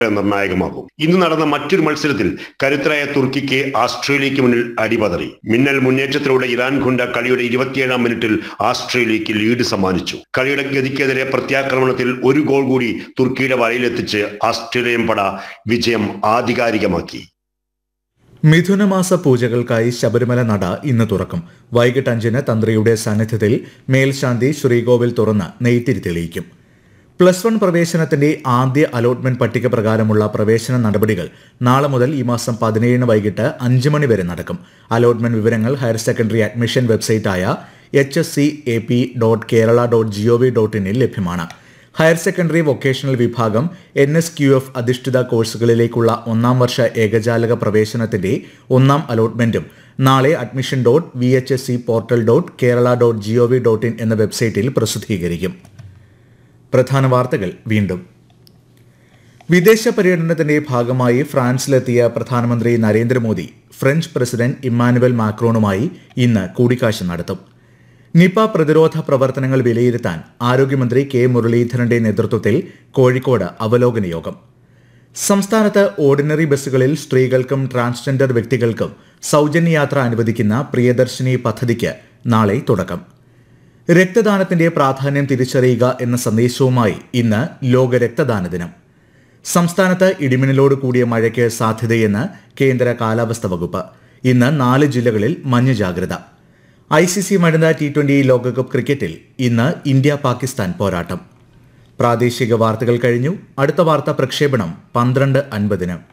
നിർണായകമാകും ഇന്ന് നടന്ന മറ്റൊരു മത്സരത്തിൽ കരുത്തരായ തുർക്കിക്ക് ആസ്ട്രേലിയക്ക് മുന്നിൽ അടിപതറി മിന്നൽ മുന്നേറ്റത്തിലൂടെ ഇറാൻ കൊണ്ട കളിയുടെ ഇരുപത്തിയേഴാം മിനിറ്റിൽ ആസ്ട്രേലിയക്ക് ലീഡ് സമ്മാനിച്ചു കളിയുടെ ഗതിക്കെതിരെ പ്രത്യാക്രമണത്തിൽ ഒരു ഗോൾ കൂടി തുർക്കിയുടെ വലയിലെത്തിച്ച് ആസ്ട്രേലിയൻ പട വിജയം ആധികാരികമാക്കി മിഥുനമാസ പൂജകൾക്കായി ശബരിമല നട ഇന്ന് തുറക്കും വൈകിട്ട് അഞ്ചിന് തന്ത്രിയുടെ സാന്നിധ്യത്തിൽ മേൽശാന്തി ശ്രീകോവിൽ തുറന്ന് നെയ്ത്തിരി തെളിയിക്കും പ്ലസ് വൺ പ്രവേശനത്തിന്റെ ആദ്യ അലോട്ട്മെന്റ് പട്ടിക പ്രകാരമുള്ള പ്രവേശന നടപടികൾ നാളെ മുതൽ ഈ മാസം പതിനേഴിന് വൈകിട്ട് അഞ്ച് മണി വരെ നടക്കും അലോട്ട്മെന്റ് വിവരങ്ങൾ ഹയർ സെക്കൻഡറി അഡ്മിഷൻ വെബ്സൈറ്റായ H S C A P dot Kerala dot G O V dot ഇനിൽ ലഭ്യമാണ് ഹയർ സെക്കൻഡറി വൊക്കേഷണൽ വിഭാഗം എൻ എസ് ക്യു എഫ് അധിഷ്ഠിത കോഴ്സുകളിലേക്കുള്ള ഒന്നാം വർഷ ഏകജാലക പ്രവേശനത്തിന്റെ ഒന്നാം അലോട്ട്മെന്റും നാളെ admission dot V H S C portal dot Kerala dot G O V dot in എന്ന വെബ്സൈറ്റിൽ പ്രസിദ്ധീകരിക്കും പ്രധാന വാർത്തകൾ വീണ്ടും വിദേശ പര്യടനത്തിന്റെ ഭാഗമായി ഫ്രാൻസിലെത്തിയ പ്രധാനമന്ത്രി നരേന്ദ്രമോദി ഫ്രഞ്ച് പ്രസിഡന്റ് ഇമ്മാനുവൽ മാക്രോണുമായി ഇന്ന് കൂടിക്കാഴ്ച നടത്തും നിപ പ്രതിരോധ പ്രവർത്തനങ്ങൾ വിലയിരുത്താൻ ആരോഗ്യമന്ത്രി കെ മുരളീധരന്റെ നേതൃത്വത്തിൽ കോഴിക്കോട് അവലോകന യോഗം സംസ്ഥാനത്ത് ഓർഡിനറി ബസ്സുകളിൽ സ്ത്രീകൾക്കും ട്രാൻസ്ജെൻഡർ വ്യക്തികൾക്കും സൗജന്യ യാത്ര അനുവദിക്കുന്ന പ്രിയദർശിനി പദ്ധതിക്ക് നാളെ തുടക്കം രക്തദാനത്തിന്റെ പ്രാധാന്യം തിരിച്ചറിയുക എന്ന സന്ദേശവുമായി ഇന്ന് ലോക രക്തദാന ദിനം സംസ്ഥാനത്ത് ഇടിമിന്നലോട് കൂടിയ മഴയ്ക്ക് സാധ്യതയെന്ന് കേന്ദ്ര കാലാവസ്ഥ വകുപ്പ് ഇന്ന് നാല് ജില്ലകളിൽ മഞ്ഞ ജാഗ്രത ഐ സി സി വനിതാ ടി ട്വന്റി ലോകകപ്പ് ക്രിക്കറ്റിൽ ഇന്ന് ഇന്ത്യ പാകിസ്ഥാൻ പോരാട്ടം പ്രാദേശിക വാർത്തകൾ കഴിഞ്ഞു അടുത്ത വാർത്താ പ്രക്ഷേപണം പന്ത്രണ്ട് അൻപതിന്